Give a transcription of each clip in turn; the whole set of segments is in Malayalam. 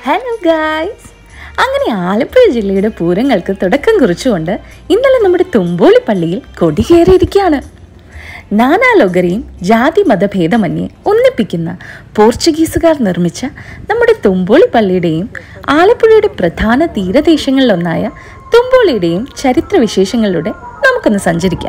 ഹലോ ഗായ്സ് അങ്ങനെ ആലപ്പുഴ ജില്ലയുടെ പൂരങ്ങൾക്ക് തുടക്കം കുറിച്ചുകൊണ്ട് ഇന്നലെ നമ്മുടെ തുമ്പോളി പള്ളിയിൽ കൊടികേറിയിരിക്കുകയാണ് നാനാലൊഗരെയും ജാതി മതഭേദമന്യേ ഒന്നിപ്പിക്കുന്ന പോർച്ചുഗീസുകാർ നിർമ്മിച്ച നമ്മുടെ തുമ്പോളി പള്ളിയുടെയും ആലപ്പുഴയുടെ പ്രധാന തീരദേശങ്ങളിലൊന്നായ തുമ്പോളിയുടെയും ചരിത്രവിശേഷങ്ങളിലൂടെ നമുക്കൊന്ന് സഞ്ചരിക്കാം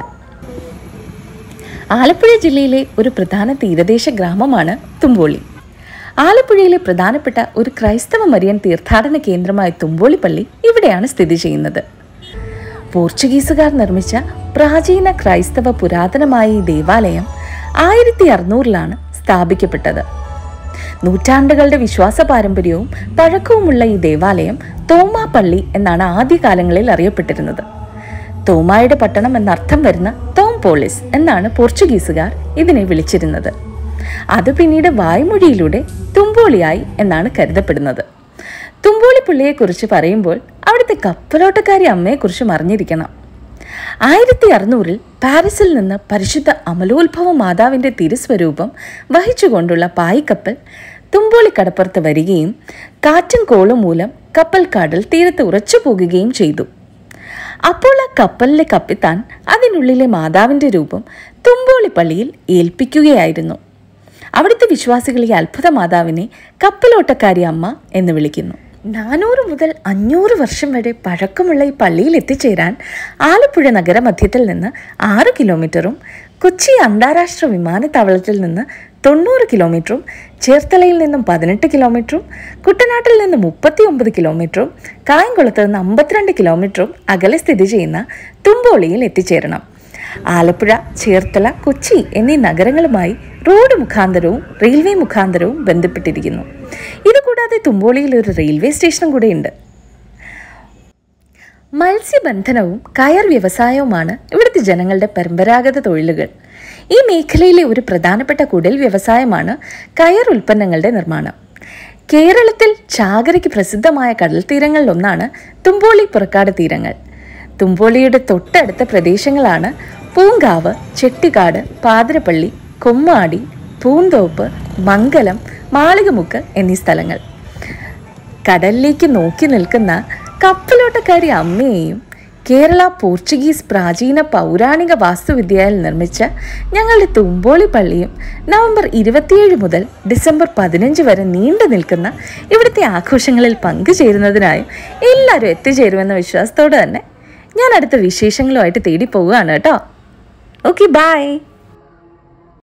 ആലപ്പുഴ ജില്ലയിലെ ഒരു പ്രധാന തീരദേശ ഗ്രാമമാണ് തുമ്പോളി ആലപ്പുഴയിലെ പ്രധാനപ്പെട്ട ഒരു ക്രൈസ്തവ മരിയൻ തീർത്ഥാടന കേന്ദ്രമായ തുമ്പോളി പള്ളി ഇവിടെയാണ് സ്ഥിതി ചെയ്യുന്നത് പോർച്ചുഗീസുകാർ നിർമ്മിച്ച പ്രാചീന ക്രൈസ്തവ പുരാതനമായ ഈ ദേവാലയം ആയിരത്തി അറുന്നൂറിലാണ് സ്ഥാപിക്കപ്പെട്ടത് നൂറ്റാണ്ടുകളുടെ വിശ്വാസ പാരമ്പര്യവും പഴക്കവുമുള്ള ഈ ദേവാലയം തോമാ പള്ളി എന്നാണ് ആദ്യകാലങ്ങളിൽ അറിയപ്പെട്ടിരുന്നത് തോമായുടെ പട്ടണം എന്നർത്ഥം വരുന്ന തോം പോളിസ് എന്നാണ് പോർച്ചുഗീസുകാർ ഇതിനെ വിളിച്ചിരുന്നത് അത് പിന്നീട് വായ്മൊഴിയിലൂടെ തുമ്പോളിയായി എന്നാണ് കരുതപ്പെടുന്നത് തുമ്പോളി പുള്ളിയെക്കുറിച്ച് പറയുമ്പോൾ അവിടുത്തെ കപ്പലോട്ടക്കാരി അമ്മയെക്കുറിച്ചും അറിഞ്ഞിരിക്കണം ആയിരത്തി അറുന്നൂറിൽ പാരീസിൽ നിന്ന് പരിശുദ്ധ അമലോത്ഭവ മാതാവിൻ്റെ തിരുസ്വരൂപം വഹിച്ചുകൊണ്ടുള്ള പായ്ക്കപ്പൽ തുമ്പോളി കടപ്പുറത്ത് വരികയും കാറ്റും കോളും മൂലം കപ്പൽ കടൽ തീരത്ത് ഉറച്ചു പോകുകയും ചെയ്തു അപ്പോൾ ആ കപ്പലിലെ കപ്പിത്താൻ അതിനുള്ളിലെ മാതാവിൻ്റെ രൂപം തുമ്പോളി പള്ളിയിൽ ഏൽപ്പിക്കുകയായിരുന്നു അവിടുത്തെ വിശ്വാസികൾ ഈ അത്ഭുത മാതാവിനെ കപ്പലോട്ടക്കാരി അമ്മ എന്ന് വിളിക്കുന്നു നാനൂറ് മുതൽ അഞ്ഞൂറ് വർഷം വരെ പഴക്കമുള്ള ഈ പള്ളിയിൽ എത്തിച്ചേരാൻ ആലപ്പുഴ നഗരമധ്യത്തിൽ നിന്ന് ആറ് കിലോമീറ്ററും കൊച്ചി അന്താരാഷ്ട്ര വിമാനത്താവളത്തിൽ നിന്ന് തൊണ്ണൂറ് കിലോമീറ്ററും ചേർത്തലയിൽ നിന്നും പതിനെട്ട് കിലോമീറ്ററും കുട്ടനാട്ടിൽ നിന്ന് മുപ്പത്തി ഒമ്പത് കിലോമീറ്ററും കായംകുളത്ത് നിന്ന് അമ്പത്തിരണ്ട് കിലോമീറ്ററും അകലെ സ്ഥിതി ചെയ്യുന്ന തുമ്പോളിയിൽ എത്തിച്ചേരണം ആലപ്പുഴ ചേർത്തല കൊച്ചി എന്നീ നഗരങ്ങളുമായി റോഡ് മുഖാന്തരവും റെയിൽവേ മുഖാന്തരവും ബന്ധപ്പെട്ടിരിക്കുന്നു ഇതുകൂടാതെ തുമ്പോളിയിൽ ഒരു റെയിൽവേ സ്റ്റേഷനും കൂടെയുണ്ട് മത്സ്യബന്ധനവും കയർ വ്യവസായവുമാണ് ഇവിടുത്തെ ജനങ്ങളുടെ പരമ്പരാഗത തൊഴിലുകൾ ഈ മേഖലയിലെ ഒരു പ്രധാനപ്പെട്ട കുടൽ വ്യവസായമാണ് കയർ ഉൽപ്പന്നങ്ങളുടെ നിർമ്മാണം കേരളത്തിൽ ചാകരയ്ക്ക് പ്രസിദ്ധമായ കടൽ തീരങ്ങളിലൊന്നാണ് തുമ്പോളി പുറക്കാട് തീരങ്ങൾ തുമ്പോളിയുടെ തൊട്ടടുത്ത പ്രദേശങ്ങളാണ് പൂങ്കാവ് ചെട്ടിക്കാട് പാതിരപ്പള്ളി കൊമ്മാടി പൂന്തോപ്പ് മംഗലം മാളികമുക്ക് എന്നീ സ്ഥലങ്ങൾ കടലിലേക്ക് നോക്കി നിൽക്കുന്ന കപ്പലോട്ടക്കാരി അമ്മയെയും കേരള പോർച്ചുഗീസ് പ്രാചീന പൗരാണിക വാസ്തുവിദ്യയിൽ നിർമ്മിച്ച ഞങ്ങളുടെ തുമ്പോളി പള്ളിയും നവംബർ ഇരുപത്തിയേഴ് മുതൽ ഡിസംബർ പതിനഞ്ച് വരെ നീണ്ടു നിൽക്കുന്ന ഇവിടുത്തെ ആഘോഷങ്ങളിൽ പങ്കുചേരുന്നതിനായും എല്ലാവരും എത്തിച്ചേരുമെന്ന വിശ്വാസത്തോടെ തന്നെ ഞാൻ അടുത്ത വിശേഷങ്ങളുമായിട്ട് തേടി പോവുകയാണ് കേട്ടോ ഓക്കെ ബൈ